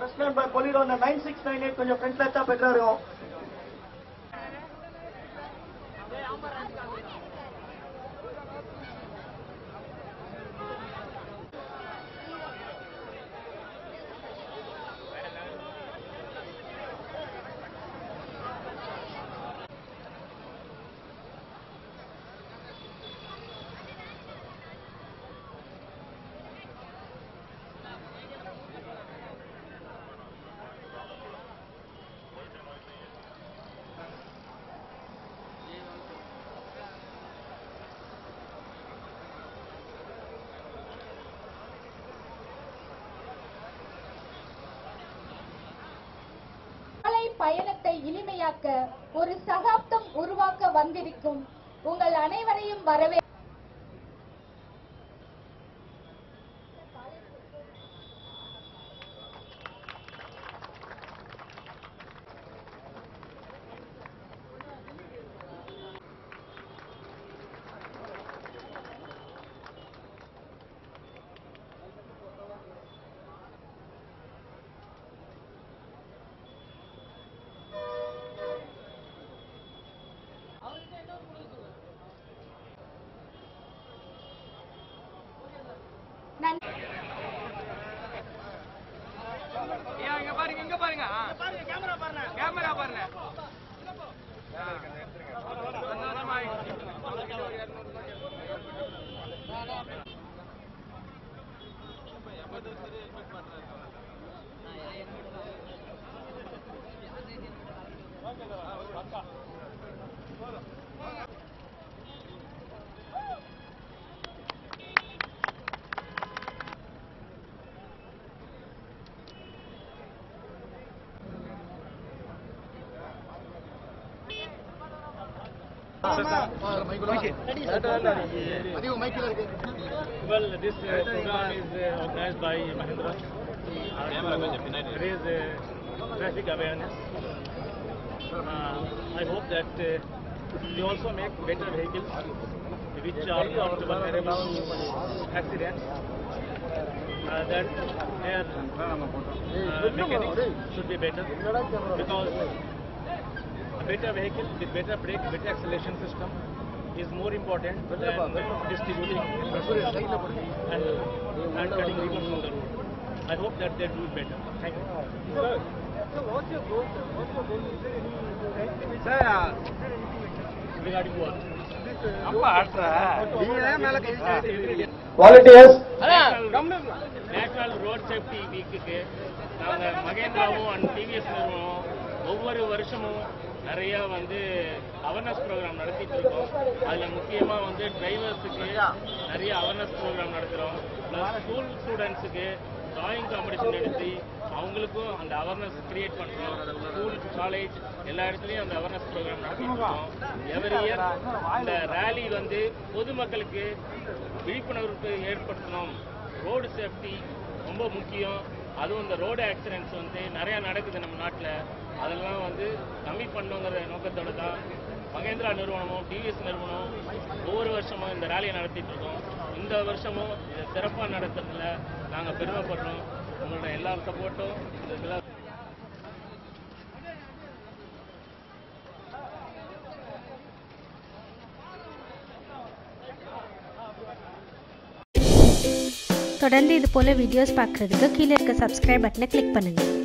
President by Bolero அந்த nine six nine eight கொஞ்சம் ஃப்ரெண்ட்ல தான் பெட்டரா இருக்கும் சாலை பயணத்தை இனிமையாக்க ஒரு சகாப்தம் உருவாக்க வந்திருக்கும் உங்கள் அனைவரையும் வரவே நன்றி ஏன் இங்க பாருங்க இங்க பாருங்க கேமரா பாருங்க கேமரா பாருங்க சந்தோஷமா Well, this uh, program is uh, organized by Mahindra. Uh, it is uh, traffic awareness. Uh, I hope that uh, we also make better vehicles which are not vulnerable to accidents. Uh, that their uh, mechanics should be better because a better vehicle with better brake, better acceleration system is more important than distributing and, and cutting ribbons on the road. I hope that they do it better. Thank you. Regarding what? Volunteers national road safety வீக்குக்கு நாங்கள் மகேந்திராவும் and TVS நிறுவனம் ஒவ்வொரு வருஷமும் நிறைய வந்து awareness program நடத்திட்டு இருக்கோம் அதில் முக்கியமாக வந்து டிரைவர்ஸுக்கு நிறைய அவேர்னஸ் ப்ரோக்ராம் நடத்துகிறோம் ப்ளஸ் ஸ்கூல் ஸ்டூடெண்ட்ஸுக்கு டிராயிங் காம்படிஷன் எடுத்து அவங்களுக்கும் அந்த அவேர்னஸ் கிரியேட் பண்ணுறோம் ஸ்கூல் காலேஜ் எல்லா இடத்துலையும் அந்த அவேர்னஸ் ப்ரோக்ராம் நடத்திட்டு இருக்கோம் எவ்ரி இயர் இந்த ரேலி வந்து பொதுமக்களுக்கு விழிப்புணர்வு ஏற்படுத்தணும் ரோடு சேஃப்டி ரொம்ப முக்கியம் அதுவும் இந்த ரோடு ஆக்சிடென்ட்ஸ் வந்து நிறையா நடக்குது நம்ம நாட்டில் அதெல்லாம் வந்து கம்மி பண்ணுங்கிற நோக்கத்தோட தான் மகேந்திரா நிறுவனமும் டிவிஎஸ் நிறுவனம் ஒவ்வொரு வருஷமும் இந்த ரேலியை நடத்திட்டு இருக்கோம் இந்த வருஷமும் இதை சிறப்பாக நடத்துறதுல நாங்கள் பெருமைப்படுறோம் உங்களோட எல்லா சப்போர்ட்டும் இந்த இதில் தொடர்ந்து இது போல் வீடியோஸ் பார்க்குறதுக்கு கீழே இருக்க சப்ஸ்கிரைப் பட்டனை கிளிக் பண்ணுங்கள்